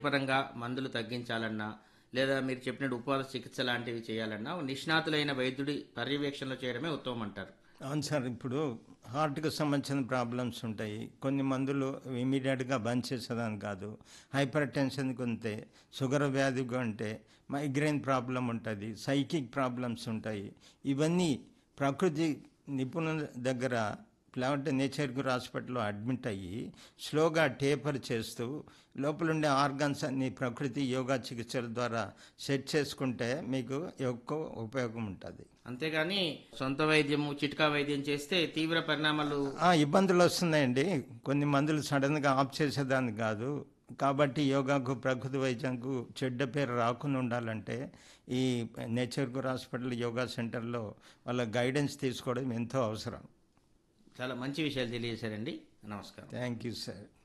పరంగా మందులు తగ్గించాలన్నా లేదా మీరు చెప్పినట్టు ఉపవాస చికిత్స లాంటివి చేయాలన్నా నిష్ణాతులైన వైద్యుడి పర్యవేక్షణలో చేయడమే ఉత్తమం అంటారు అవును సార్ ఇప్పుడు హార్ట్కి సంబంధించిన ప్రాబ్లమ్స్ ఉంటాయి కొన్ని మందులు ఇమీడియట్గా బంద్ చేసేదాని కాదు హైపర్ టెన్షన్కి ఉంటే షుగర్ వ్యాధిగా ఉంటే మైగ్రేన్ ప్రాబ్లం ఉంటుంది సైకిక్ ప్రాబ్లమ్స్ ఉంటాయి ఇవన్నీ ప్రకృతి నిపుణుల దగ్గర లేకుంటే నేచర్ గురు హాస్పిటల్లో అడ్మిట్ అయ్యి స్లోగా టేపర్ చేస్తూ లోపలుండే ఆర్గాన్స్ అన్ని ప్రకృతి యోగా చికిత్సల ద్వారా సెట్ చేసుకుంటే మీకు ఎక్కువ ఉపయోగం ఉంటుంది అంతేగాని సొంత వైద్యము చిట్కా వైద్యం చేస్తే తీవ్ర పరిణామాలు ఆ, ఇబ్బందులు వస్తున్నాయండి కొన్ని మందులు సడన్గా ఆఫ్ చేసేదాన్ని కాదు కాబట్టి యోగాకు ప్రకృతి వైద్యంకు చెడ్డ పేరు రాకుండా ఉండాలంటే ఈ నేచర్ గురు హాస్పిటల్ యోగా సెంటర్లో వాళ్ళ గైడెన్స్ తీసుకోవడం ఎంతో అవసరం చాలా మంచి విషయాలు తెలియజేశారండి నమస్కారం థ్యాంక్ యూ సార్